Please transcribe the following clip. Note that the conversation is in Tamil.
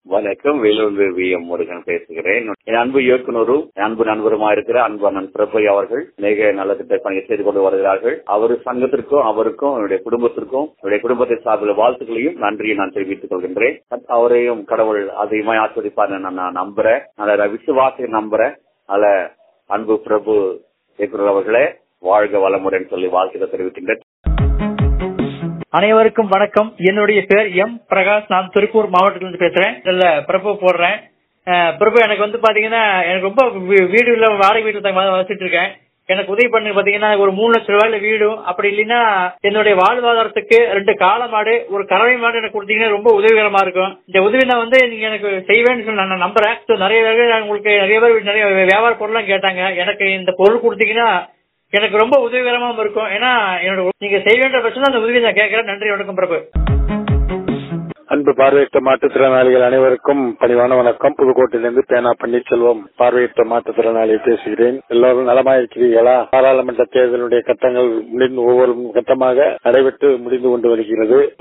வணக்கம் வேலூர் வி எம் முருகன் பேசுகிறேன் என் அன்பு இயக்குனரும் என் அன்பு நண்பருமா இருக்கிற அன்பு அண்ணன் பிரபை அவர்கள் மிக நல்ல திட்ட பணியை செய்து கொண்டு வருகிறார்கள் அவர் சங்கத்திற்கும் அவருக்கும் என்னுடைய குடும்பத்திற்கும் என்னுடைய குடும்பத்தை சார்பில் வாழ்த்துக்களையும் நன்றியை நான் தெரிவித்துக் கொள்கின்றேன் அவரையும் கடவுள் அதிகமாக ஆஸ்வதிப்பார் நான் நம்புறேன் அதை விசுவாசை நம்புறேன் அதுல அன்பு பிரபு இயக்குனர் அவர்களே வாழ்க வளமுடன் சொல்லி வாழ்த்துக்கள் தெரிவிக்கின்றேன் அனைவருக்கும் வணக்கம் என்னுடைய பேர் எம் பிரகாஷ் நான் திருப்பூர் மாவட்டத்திலிருந்து பேசுறேன் இதுல பிரபு போடுறேன் அஹ் பிரபு எனக்கு வந்து பாத்தீங்கன்னா எனக்கு ரொம்ப வீ- வீடு இல்ல வாடகை வீட்டுல தான் வசிட்டு இருக்கேன் எனக்கு உதவி பண்ணி பாத்தீங்கன்னா ஒரு மூணு லட்சம் ரூபாயில வீடும் அப்படி இல்லைன்னா என்னுடைய வாழ்வாதாரத்துக்கு ரெண்டு காளை மாடு ஒரு கறவை மாடு எனக்கு கொடுத்தீங்கன்னா ரொம்ப உதவிகரமா இருக்கும் இந்த உதவி நான் வந்து நீங்க எனக்கு செய்வேன்னு சொல்லி நான் நம்புறேன் So, நிறைய பேர் நான் உங்களுக்கு நிறைய பேர் நிறைய வியாபார பொருள்லாம் கேட்டாங்க எனக்கு இந்த பொருள் கொடுத்தீங்கன்னா எனக்கு ரொம்ப உதவிகரமாவும் இருக்கும் ஏன்னா என்னோட நீங்க செய்ய வேண்டிய பட்சம் அந்த உதவி நான் கேட்கறேன் நன்றி வணக்கம் பிரபு அன்பு பார்வையற்ற மாற்றுத்திறனாளிகள் அனைவருக்கும் பணிவான வணக்கம் புதுக்கோட்டையிலிருந்து பேனா பன்னீர்செல்வம் பார்வையற்ற மாற்றுத்திறனாளி பேசுகிறேன் எல்லோரும் நலமாயிருக்கிறீர்களா பாராளுமன்ற தேர்தலுடைய கட்டங்கள் முடிந்து ஒவ்வொரு கட்டமாக நடைபெற்று முடிந்து கொண்டு வருகிறது